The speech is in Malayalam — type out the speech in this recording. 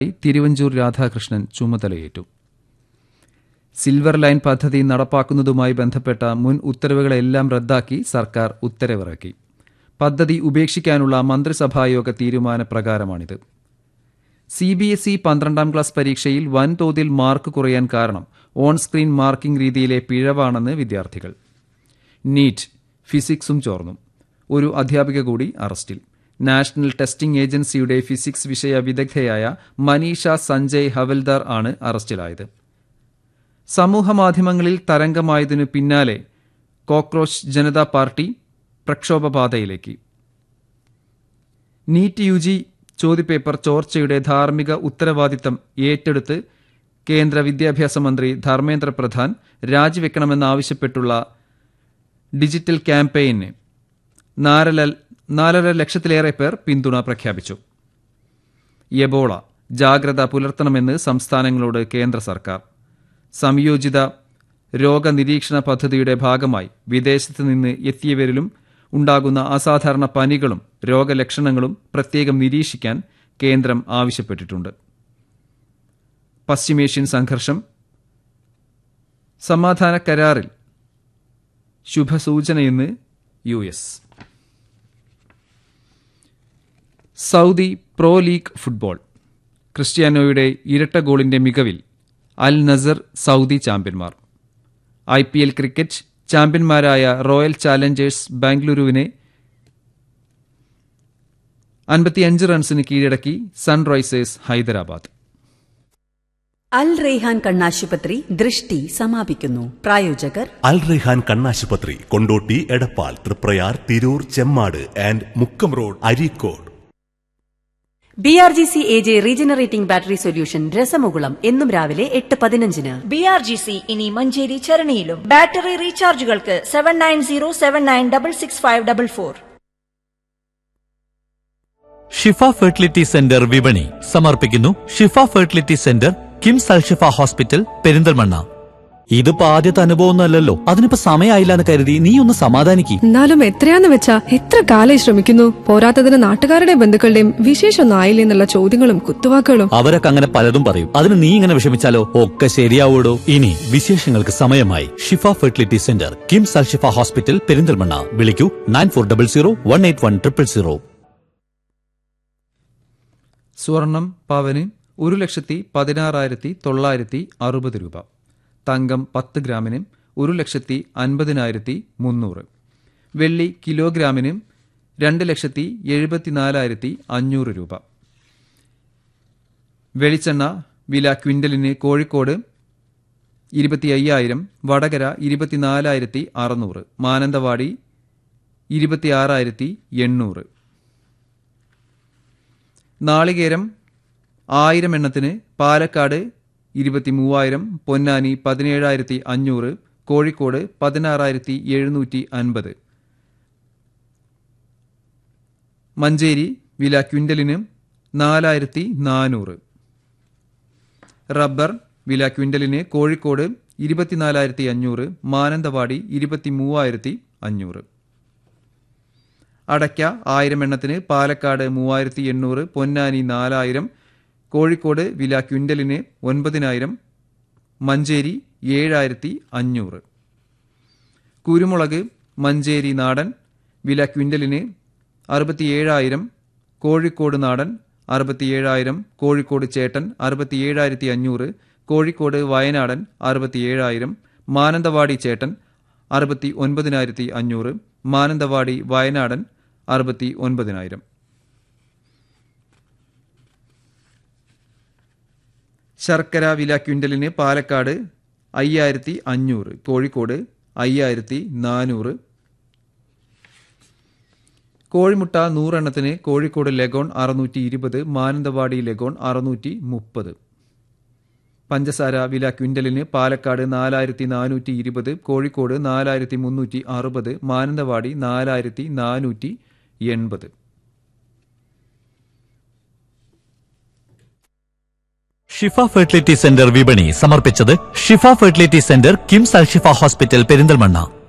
തിരുവഞ്ചൂർ രാധാകൃഷ്ണൻ ചുമതലയേറ്റു സിൽവർ ലൈൻ പദ്ധതി നടപ്പാക്കുന്നതുമായി ബന്ധപ്പെട്ട മുൻ ഉത്തരവുകളെല്ലാം റദ്ദാക്കി സർക്കാർ ഉത്തരവിറക്കി പദ്ധതി ഉപേക്ഷിക്കാനുള്ള മന്ത്രിസഭായോഗ തീരുമാനപ്രകാരമാണിത് സി ബി എസ് ഇ പന്ത്രണ്ടാം ക്ലാസ് പരീക്ഷയിൽ വൻതോതിൽ മാർക്ക് കുറയാൻ കാരണം ഓൺ സ്ക്രീൻ മാർക്കിംഗ് രീതിയിലെ പിഴവാണെന്ന് വിദ്യാർത്ഥികൾ നീറ്റ് ഫിസിക്സും ചോർന്നു ഒരു അധ്യാപിക കൂടി അറസ്റ്റിൽ നാഷണൽ ടെസ്റ്റിംഗ് ഏജൻസിയുടെ ഫിസിക്സ് വിഷയ വിദഗ്ധയായ മനീഷ സഞ്ജയ് ഹവൽദാർ ആണ് അറസ്റ്റിലായത് സമൂഹമാധ്യമങ്ങളിൽ തരംഗമായതിനു പിന്നാലെ കോക്രോച്ച് ജനതാ പാർട്ടി പ്രക്ഷോഭപാതയിലേക്ക് നീറ്റ് യു ജി ചോദ്യപേപ്പർ ചോർച്ചയുടെ ധാർമ്മിക ഉത്തരവാദിത്തം ഏറ്റെടുത്ത് കേന്ദ്ര വിദ്യാഭ്യാസ മന്ത്രി ധർമ്മേന്ദ്ര പ്രധാൻ രാജിവെക്കണമെന്നാവശ്യപ്പെട്ടുള്ള ഡിജിറ്റൽ ക്യാമ്പയിന് നാലര നാലര ലക്ഷത്തിലേറെ പേർ പിന്തുണ പ്രഖ്യാപിച്ചു എബോള ജാഗ്രത പുലർത്തണമെന്ന് സംസ്ഥാനങ്ങളോട് കേന്ദ്ര സർക്കാർ സംയോജിത രോഗനിരീക്ഷണ പദ്ധതിയുടെ ഭാഗമായി വിദേശത്ത് നിന്ന് എത്തിയവരിലും ഉണ്ടാകുന്ന അസാധാരണ പനികളും രോഗലക്ഷണങ്ങളും പ്രത്യേകം നിരീക്ഷിക്കാൻ കേന്ദ്രം ആവശ്യപ്പെട്ടിട്ടുണ്ട് പശ്ചിമേഷ്യൻ സംഘർഷം സമാധാന കരാറിൽ ശുഭസൂചനയെന്ന് U S Saudi pro league football ക്രിസ്ത്യാനോയുടെ ഇരട്ട ഗോളിന്റെ മികവിൽ അൽ നസർ സൗദി ചാമ്പ്യന്മാർ ഐ പി എൽ ക്രിക്കറ്റ് ചാമ്പ്യന്മാരായ റോയൽ ചാലഞ്ചേഴ്സ് ബാംഗ്ലൂരുവിനെ അൻപത്തിയഞ്ച് റൺസിന് കീഴടക്കി സൺറൈസേഴ്സ് ഹൈദരാബാദ് അൽ റെയ്ഹാൻ കണ്ണാശുപത്രി ദൃഷ്ടി സമാപിക്കുന്നു പ്രായോജകർ അൽ റെഹാൻ കണ്ണാശുപത്രി Kondotty Edappal Triprayar Tirur Chemmad and Mukkam road Areekode B R G C A J regenerating battery solution Rasamukulam എന്നും രാവിലെ എട്ട് പതിനഞ്ചിന് ബി ആർ ജി സി ഇനി മഞ്ചേരി ചരണിയിലും ബാറ്ററി റീചാർജുകൾക്ക് seven nine zero seven nine double six five double four Shifa fertility centre വിപണി സമർപ്പിക്കുന്നു Shifa fertility centre KIMS Alshifa hospital Perinthalmanna ഇതിപ്പോ ആദ്യത്തെ അനുഭവമൊന്നുമല്ലല്ലോ അതിനിപ്പോ സമയമായില്ല എന്ന് കരുതി നീ ഒന്ന് സമാധാനിക്ക് എന്നാലും എത്രയാന്ന് വെച്ചാ എത്ര കാലായി ശ്രമിക്കുന്നു പോരാത്തതിന് നാട്ടുകാരുടെയും ബന്ധുക്കളുടെയും വിശേഷമൊന്നും ആയില്ലേ എന്നുള്ള ചോദ്യങ്ങളും കുത്തുവാക്കുകളും അവരൊക്കെ അങ്ങനെ പലതും പറയും അതിന് നീ ഇങ്ങനെ വിഷമിച്ചാലോ ഒക്കെ ശരിയാവൂടോ ഇനി വിശേഷങ്ങൾക്ക് സമയമായി Shifa fertility centre KIMS Alshifa hospital Perinthalmanna വിളിക്കൂ nine four double zero one eight one triple zero സ്വർണം പവന് ഒരു ലക്ഷത്തി പതിനാറായിരത്തി തൊള്ളായിരത്തി അറുപത് രൂപ തങ്കം പത്ത് ഗ്രാമിന് ഒരു ലക്ഷത്തി അൻപതിനായിരത്തി മുന്നൂറ് വെള്ളി കിലോഗ്രാമിന് രണ്ട് ലക്ഷത്തി എഴുപത്തിനാലായിരത്തി അഞ്ഞൂറ് രൂപ വെളിച്ചെണ്ണ വില ക്വിൻ്റലിന് കോഴിക്കോട് ഇരുപത്തി അയ്യായിരം വടകര ഇരുപത്തിനാലായിരത്തി അറുന്നൂറ് മാനന്തവാടി ഇരുപത്തിയാറായിരത്തി എണ്ണൂറ് നാളികേരം ആയിരം എണ്ണത്തിന് പാലക്കാട് ഇരുപത്തി മൂവായിരം പൊന്നാനി പതിനേഴായിരത്തി അഞ്ഞൂറ് കോഴിക്കോട് പതിനാറായിരത്തി എഴുന്നൂറ്റി അൻപത് മഞ്ചേരി വില ക്വിൻ്റലിന് നാലായിരത്തി നാനൂറ് റബ്ബർ വില ക്വിൻ്റലിന് കോഴിക്കോട് ഇരുപത്തിനാലായിരത്തി അഞ്ഞൂറ് മാനന്തവാടി ഇരുപത്തി മൂവായിരത്തി അഞ്ഞൂറ് അടയ്ക്ക ആയിരം എണ്ണത്തിന് പാലക്കാട് മൂവായിരത്തി എണ്ണൂറ് പൊന്നാനി നാലായിരം കോഴിക്കോട് വില ക്വിൻ്റലിന് ഒൻപതിനായിരം മഞ്ചേരി ഏഴായിരത്തി അഞ്ഞൂറ് കുരുമുളക് മഞ്ചേരി നാടൻ വില ക്വിൻ്റലിന് അറുപത്തിയേഴായിരം കോഴിക്കോട് നാടൻ അറുപത്തിയേഴായിരം കോഴിക്കോട് ചേട്ടൻ അറുപത്തിയേഴായിരത്തി അഞ്ഞൂറ് കോഴിക്കോട് വയനാടൻ അറുപത്തിയേഴായിരം മാനന്തവാടി ചേട്ടൻ അറുപത്തി ഒൻപതിനായിരത്തി അഞ്ഞൂറ് മാനന്തവാടി വയനാടൻ അറുപത്തി ഒൻപതിനായിരം ശർക്കര വില ക്വിൻ്റലിന് പാലക്കാട് അയ്യായിരത്തി അഞ്ഞൂറ് കോഴിക്കോട് അയ്യായിരത്തി നാനൂറ് കോഴിമുട്ട നൂറെണ്ണത്തിന് കോഴിക്കോട് ലഗോൺ അറുന്നൂറ്റി ഇരുപത് മാനന്തവാടി ലഗോൺ അറുന്നൂറ്റി മുപ്പത് പഞ്ചസാര വില ക്വിൻ്റലിന് പാലക്കാട് നാലായിരത്തി നാനൂറ്റി ഇരുപത് കോഴിക്കോട് നാലായിരത്തി മുന്നൂറ്റി അറുപത് മാനന്തവാടി നാലായിരത്തി നാനൂറ്റി എൺപത് ഷിഫ ഫെർട്ടിലിറ്റി സെന്റർ വിപണി സമർപ്പിച്ചത് Shifa fertility centre KIMS Alshifa hospital Perinthalmanna